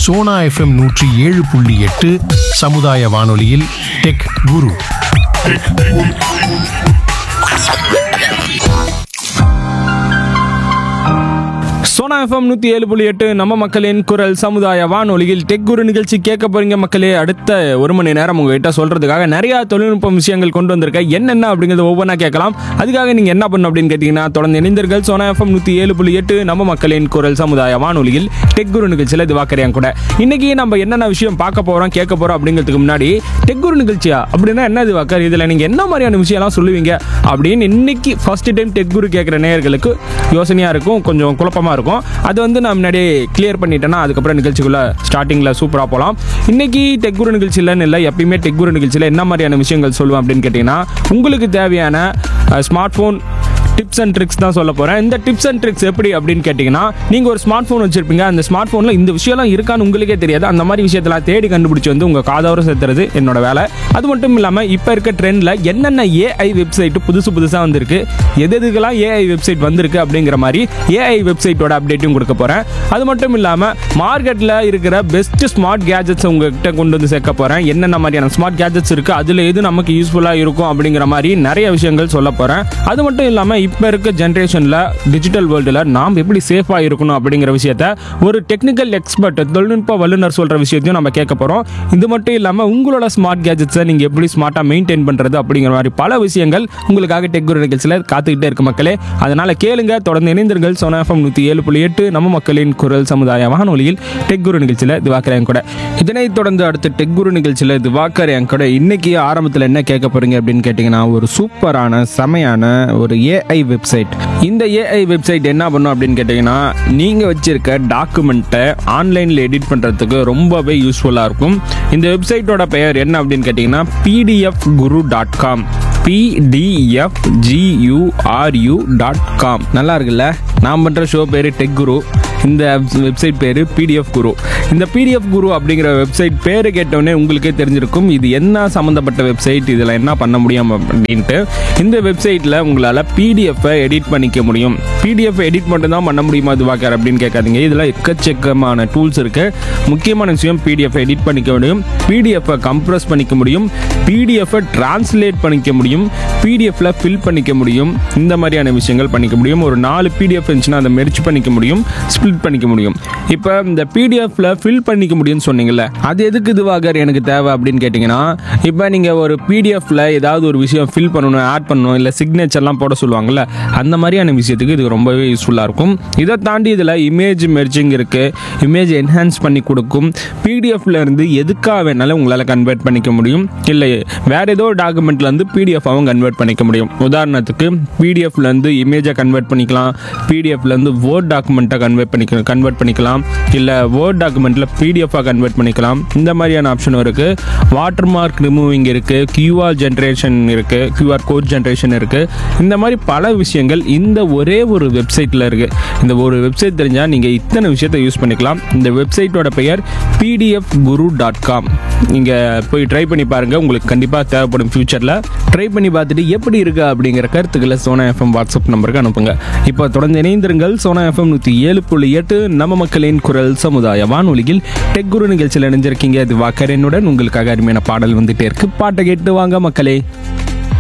Sona FM நூற்றி ஏழு புள்ளி எட்டு சமுதாய வானொலியில் டெக் குரு சோனா எஃப்எம் நூற்றி ஏழு புள்ளி எட்டு நம்ம மக்களின் குரல் சமுதாய வானொலியில் டெக் குரு நிகழ்ச்சி கேட்க போறீங்க மக்களே அடுத்த ஒரு மணி நேரம் உங்ககிட்ட சொல்றதுக்காக நிறைய தொழில்நுட்ப விஷயங்கள் கொண்டு வந்திருக்கேன் என்னென்ன அப்படிங்கிறது ஒவ்வொன்றா கேட்கலாம் அதுக்காக நீங்க என்ன பண்ணணும் அப்படின்னு கேட்டீங்கன்னா தொடர்ந்து இணைந்தீர்கள் சோனா எஃப்எம் நூற்றி ஏழு புள்ளி எட்டு நம்ம மக்களின் குரல் சமுதாய வானொலியில் டெக் குரு நிகழ்ச்சியில் இது வாக்கறியாங்க கூட இன்னைக்கு நம்ம என்னென்ன விஷயம் பார்க்க போறோம் கேட்க போறோம் அப்படிங்கிறதுக்கு முன்னாடி டெக் குரு நிகழ்ச்சியா அப்படின்னா என்ன இது வாக்கர் இதுல நீங்க என்ன மாதிரியான விஷயம்லாம் சொல்லுவீங்க அப்படின்னு இன்னைக்கு ஃபர்ஸ்ட் டைம் டெக் குரு கேட்குற நேயர்களுக்கு யோசனையா இருக்கும் கொஞ்சம் குழப்பமா இருக்கும் அது வந்து நான் முன்னாடியே கிளியர் பண்ணிட்டேன்னா அதுக்கப்புறம் நிகழ்ச்சிக்குள்ள ஸ்டார்டிங்கில் சூப்பராக போகலாம் இன்னைக்கு டெக் குரு நிகழ்ச்சியிலன்னு இல்லை எப்பயுமே டெக் குரு நிகழ்ச்சியில் என்ன மாதிரியான விஷயங்கள் சொல்லுவேன் அப்படின்னு கேட்டிங்கன்னா உங்களுக்கு தேவையான smart phone tips and tricks தான் சொல்ல போகிறேன் இந்த டிப்ஸ் அண்ட் ட்ரிக்ஸ் எப்படி அப்படின்னு கேட்டிங்கன்னா நீங்கள் ஒரு ஸ்மார்ட் ஃபோன் வச்சுருப்பீங்க அந்த ஸ்மார்ட் ஃபோனில் இந்த விஷயம்லாம் இருக்கான்னு உங்களுக்கே தெரியாது அந்த மாதிரி விஷயத்தெல்லாம் தேடி கண்டுபிடிச்சி வந்து உங்கள் காதோர சேர்த்துறது என்னோட வேலை அது மட்டும் இல்லாமல் இப்போ இருக்க ட்ரெண்டில் என்னென்ன ஏஐ வெப்சைட் புதுசு புதுசாக வந்திருக்கு எது எதுக்கெல்லாம் ஏஐ வெப்சைட் வந்திருக்கு அப்படிங்கிற மாதிரி ஏஐ வெப்சைட்டோட அப்டேட்டும் கொடுக்க போகிறேன் அது மட்டும் இல்லாமல் மார்க்கெட்டில் இருக்கிற பெஸ்ட் ஸ்மார்ட் கேஜெட்ஸ் உங்ககிட்ட கொண்டு வந்து சேர்க்க போகிறேன் என்னென்ன மாதிரியான ஸ்மார்ட் கேஜெட்ஸ் இருக்குது அதில் எது நமக்கு யூஸ்ஃபுல்லாக இருக்கும் அப்படிங்கிற மாதிரி நிறைய விஷயங்கள் சொல்ல போகிறேன் அது மட்டும் இல்லாமல் இப்போ இருக்க ஜென்ரேஷனில் டிஜிட்டல் வேர்ல்டில் நாம் எப்படி சேஃபாக இருக்கணும் அப்படிங்கிற விஷயத்த ஒரு டெக்னிக்கல் எக்ஸ்பர்ட் தொழில்நுட்ப வல்லுநர் சொல்கிற விஷயத்தையும் நம்ம கேட்க போகிறோம் இது மட்டும் இல்லாமல் உங்களோட ஸ்மார்ட் கேஜெட்ஸை நீங்கள் எப்படி ஸ்மார்ட்டாக மெயின்டைன் பண்ணுறது அப்படிங்கிற மாதிரி பல விஷயங்கள் உங்களுக்காக டெக் குரு நிகழ்ச்சியில் காத்துக்கிட்டே இருக்கு மக்களே அதனால் கேளுங்க தொடர்ந்து இணைந்தீர்கள் சோனா எஃப்எம் நூற்றி ஏழு புள்ளி எட்டு நம்ம மக்களின் குரல் சமுதாய வானொலியில் டெக் குரு நிகழ்ச்சியில் திவாக்கர் என் கூட இதனைத் தொடர்ந்து அடுத்து டெக் குரு நிகழ்ச்சியில் திவாக்கர் என் கூட இன்னைக்கு ஆரம்பத்தில் என்ன கேட்க போறீங்க அப்படின்னு கேட்டிங்கன்னா ஒரு சூப்பரான செமையான ஒரு ஏஐ வெப்சைட் இந்த ஏஐ வெப்சைட் என்ன பண்ணும் அப்படின்னு கேட்டிங்கன்னா நீங்கள் வச்சிருக்க டாக்குமெண்ட்டை ஆன்லைனில் எடிட் பண்ணுறதுக்கு ரொம்பவே யூஸ்ஃபுல்லாக இருக்கும் இந்த வெப்சைட்டோட பெயர் என்ன அப்படின்னு கேட்டிங்கன்னா PDF guru dot com PDF G U R U dot com நல்லா இருக்குல்ல நான் பண்ணுற ஷோ பேர் டெக் குரு இந்த வெப்சைட் பேர் பிடிஎஃப் குரு இந்த பிடிஎஃப் குரு அப்படிங்கிற வெப்சைட் பேர் கேட்டவுடனே உங்களுக்கே தெரிஞ்சிருக்கும் இது என்ன சம்மந்தப்பட்ட வெப்சைட் இதில் என்ன பண்ண முடியும் அப்படின்ட்டு இந்த வெப்சைட்டில் உங்களால் பிடிஎஃப்பை எடிட் பண்ணிக்க முடியும் பிடிஎஃப் எடிட் மட்டும் தான் பண்ண முடியுமா இது வாக்கர் அப்படின்னு கேட்காதீங்க இதில் எக்கச்சக்கமான டூல்ஸ் இருக்குது முக்கியமான விஷயம் பிடிஎஃப் எடிட் பண்ணிக்க முடியும் பிடிஎஃப்பை கம்ப்ரஸ் பண்ணிக்க முடியும் பிடிஎஃப்பை டிரான்ஸ்லேட் பண்ணிக்க முடியும் பிடிஎஃப்ல ஃபில் பண்ணிக்க முடியும் இந்த மாதிரியான விஷயங்கள் பண்ணிக்க முடியும் ஒரு நாலு பிடிஎஃப் இருந்துச்சுன்னா அதை மெர்ச் பண்ணிக்க முடியும் ஸ்ப்ளிட் பண்ணிக்க முடியும் இப்போ இந்த பிடிஎஃப்ல ஃபில் பண்ணிக்க முடியும்னு சொன்னீங்கல்ல அது எதுக்கு இதுவாக எனக்கு தேவை அப்படின்னு கேட்டிங்கன்னா இப்போ நீங்கள் ஒரு பிடிஎஃப்ல ஏதாவது ஒரு விஷயம் ஃபில் பண்ணணும் ஆட் பண்ணணும் இல்லை சிக்னேச்சர்லாம் போட சொல்லுவாங்கல்ல அந்த மாதிரியான விஷயத்துக்கு இது ரொம்பவே யூஸ்ஃபுல்லாக இருக்கும் இதை தாண்டி இதில் இமேஜ் மெர்ஜிங் இருக்குது இமேஜ் என்ஹான்ஸ் பண்ணி கொடுக்கும் பிடிஎஃப்ல இருந்து எதுக்காக வேணாலும் உங்களால் கன்வெர்ட் பண்ணிக்க முடியும் இல்லை வேற ஏதோ டாக்குமெண்ட்ல இருந்து பிடிஎஃபாகவும் கன்வெர்ட் பண்ணிக்க முடியும் உதாரணத்துக்கு பிடிஎஃப்ல இருந்து இமேஜை கன்வெர்ட் பண்ணிக்கலாம் பிடிஎஃப்ல இருந்து வேர்ட் டாக்குமெண்ட்டை கன்வெர்ட் பண்ணிக்க கன்வெர்ட் பண்ணிக்கலாம் இல்லை வேர்ட் டாக்குமெண்ட்ல பிடிஎஃபாக கன்வெர்ட் பண்ணிக்கலாம் இந்த மாதிரியான ஆப்ஷனும் இருக்கு வாட்டர் மார்க் ரிமூவிங் இருக்கு கியூஆர் ஜென்ரேஷன் இருக்கு கியூஆர் கோட் ஜென்ரேஷன் இருக்கு இந்த மாதிரி பல விஷயங்கள் இந்த ஒரே ஒரு வெப்சைட்ல இருக்கு இந்த ஒரு வெப்சைட் தெரிஞ்சா நீங்க இத்தனை விஷயத்தை யூஸ் பண்ணிக்கலாம் இந்த வெப்சைட்டோட பெயர் பிடிஎஃப் குரு டாட் காம் நீங்கள் போய் ட்ரை பண்ணி பாருங்கள் உங்களுக்கு கண்டிப்பாக தேவைப்படும் ஃப்யூச்சரில் ட்ரை பண்ணி பார்த்துட்டு எப்படி இருக்கு அப்படிங்கிற கருத்துக்களை சோனா எஃப்எம் வாட்ஸ்அப் நம்பருக்கு அனுப்புங்க இப்போ தொடர்ந்து இணைந்திருங்கள் சோனா எஃப்எம் நூற்றி ஏழு புள்ளி எட்டு நம்ம மக்களின் குரல் சமுதாய வானொலியில் டெக் குரு நிகழ்ச்சியில் இணைஞ்சிருக்கீங்க அது வாக்கரனுடன் உங்களுக்காக அருமையான பாடல் வந்துட்டே இருக்கு பாட்டை கேட்டு வாங்க மக்களே